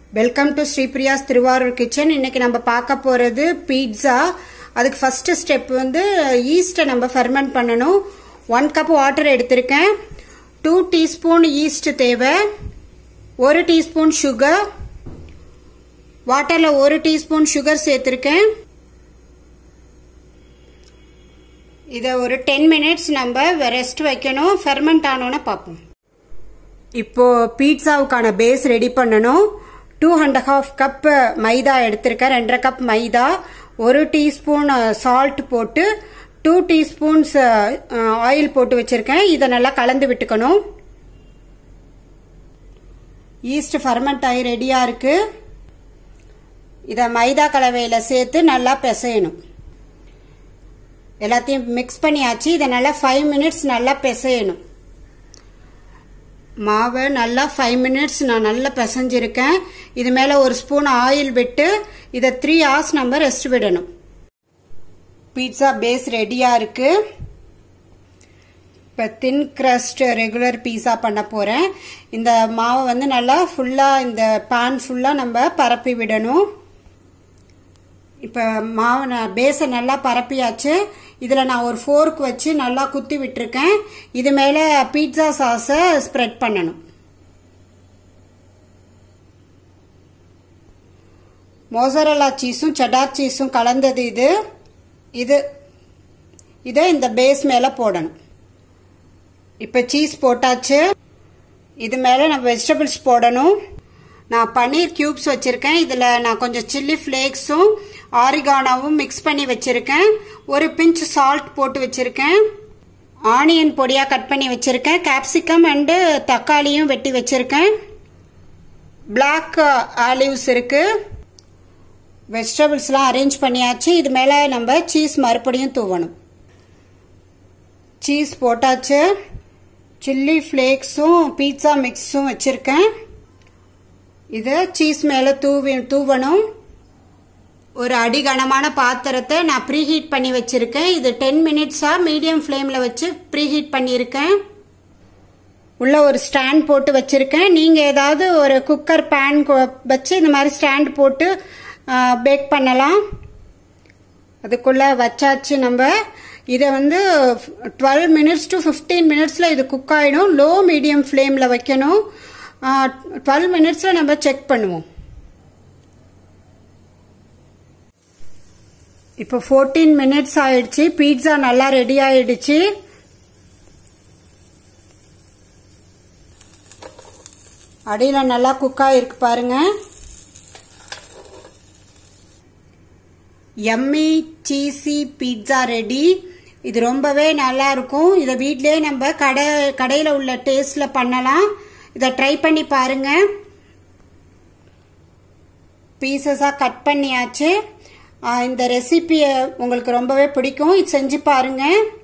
welcome to Sripriya's Thiruvarur kitchen இன்னைக்கு நம்ம பார்க்க போகிறது பீட்சா அதுக்கு ஃபர்ஸ்ட் ஸ்டெப் வந்து ஈஸ்ட்டை நம்ம ஃபெர்மெண்ட் பண்ணணும் ஒன் கப் வாட்டர் எடுத்திருக்கேன் டூ டீஸ்பூன் ஈஸ்ட் தேவை ஒரு டீஸ்பூன் சுகர் வாட்டரில் ஒரு டீஸ்பூன் சுகர் சேர்த்துருக்கேன் இதை ஒரு டென் மினிட்ஸ் நம்ம ரெஸ்ட் வைக்கணும் ஃபெர்மெண்ட் ஆனோன்னு பார்ப்போம் இப்போ பீட்சாவுக்கான பேஸ் ரெடி பண்ணணும் two and half cup maida எடுத்திருக்கேன் ரெண்டரை கப் மைதா ஒரு டீஸ்பூன் சால்ட் போட்டு டூ டீஸ்பூன்ஸ் ஆயில் போட்டு வச்சிருக்கேன் இதை நல்லா கலந்து விட்டுக்கணும் ஈஸ்ட் ஃபர்மெண்ட் ஆகி ரெடியாக இருக்கு இதை மைதா கலவையில் சேர்த்து நல்லா பிசையணும் எல்லாத்தையும் மிக்ஸ் பண்ணியாச்சு இதை நல்லா ஃபைவ் மினிட்ஸ் நல்லா பிசையணும் மாவை நல்லா ஃபைவ் மினிட்ஸ் நான் நல்லா பிசைஞ்சிருக்கேன் இது மேலே ஒரு ஸ்பூன் ஆயில் விட்டு இதை த்ரீ ஹவர்ஸ் நம்ம ரெஸ்ட் விடணும் பீட்சா பேஸ் ரெடியாக இருக்கு இப்போ தின் கிரஸ்ட் ரெகுலர் பீஸா பண்ண போகிறேன் இந்த மாவை வந்து நல்லா ஃபுல்லாக இந்த பேன் ஃபுல்லாக நம்ம பரப்பி விடணும் இப்போ மாவை பேஸை நல்லா பரப்பியாச்சு இதில் நான் ஒரு ஃபோர்க் வச்சு நல்லா குத்தி விட்டுருக்கேன் இது மேலே பீட்சா சாஸை ஸ்ப்ரெட் பண்ணணும் மோசரல்லா சீஸும் செடார் சீஸும் கலந்தது இது இது இதை இந்த பேஸ் மேலே போடணும் இப்போ சீஸ் போட்டாச்சு இது மேலே நம்ம வெஜிடபிள்ஸ் போடணும் நான் பன்னீர் கியூப்ஸ் வச்சுருக்கேன் இதில் நான் கொஞ்சம் சில்லி ஃப்ளேக்ஸும் ஆரிகானாவும் மிக்ஸ் பண்ணி வச்சுருக்கேன் ஒரு பிஞ்ச் சால்ட் போட்டு வச்சுருக்கேன் ஆனியன் பொடியாக கட் பண்ணி வச்சுருக்கேன் கேப்சிகம் அண்டு தக்காளியும் வெட்டி வச்சுருக்கேன் பிளாக் ஆலிவ்ஸ் இருக்குது வெஜிடபிள்ஸ்லாம் அரேஞ்ச் பண்ணியாச்சு இது மேலே நம்ம சீஸ் மறுபடியும் தூவணும் சீஸ் போட்டாச்சு சில்லி ஃப்ளேக்ஸும் பீட்சா மிக்ஸும் வச்சுருக்கேன் இதை சீஸ் மேலே தூவி தூவணும் ஒரு அடிகனமான பாத்திரத்தை நான் ப்ரீஹீட் பண்ணி வச்சுருக்கேன் இது டென் மினிட்ஸாக மீடியம் ஃப்ளேமில் வச்சு ப்ரீஹீட் பண்ணியிருக்கேன் உள்ள ஒரு ஸ்டாண்ட் போட்டு வச்சுருக்கேன் நீங்கள் ஏதாவது ஒரு குக்கர் பேன் வச்சு இந்த மாதிரி ஸ்டாண்ட் போட்டு பேக் பண்ணலாம் அதுக்குள்ளே வச்சாச்சு நம்ம இதை வந்து டுவெல் மினிட்ஸ் டு ஃபிஃப்டீன் மினிட்ஸில் இது குக் ஆகிடும் லோ மீடியம் ஃப்ளேமில் வைக்கணும் டுவெல் மினிட்ஸில் நம்ம செக் பண்ணுவோம் இப்போ ஃபோர்டீன் மினிட்ஸ் ஆயிடுச்சு பீட்சா நல்லா ரெடி ஆயிடுச்சு அடியில் நல்லா குக் ஆகிருக்கு பாருங்க எம்மி சீசி பீட்சா ரெடி இது ரொம்பவே நல்லா இருக்கும் இதை வீட்லேயே நம்ம கடை கடையில் உள்ள டேஸ்டில் பண்ணலாம் இதை ட்ரை பண்ணி பாருங்க பீசஸாக கட் பண்ணியாச்சு இந்த ரெசிபியை உங்களுக்கு ரொம்பவே பிடிக்கும் இது செஞ்சு பாருங்கள்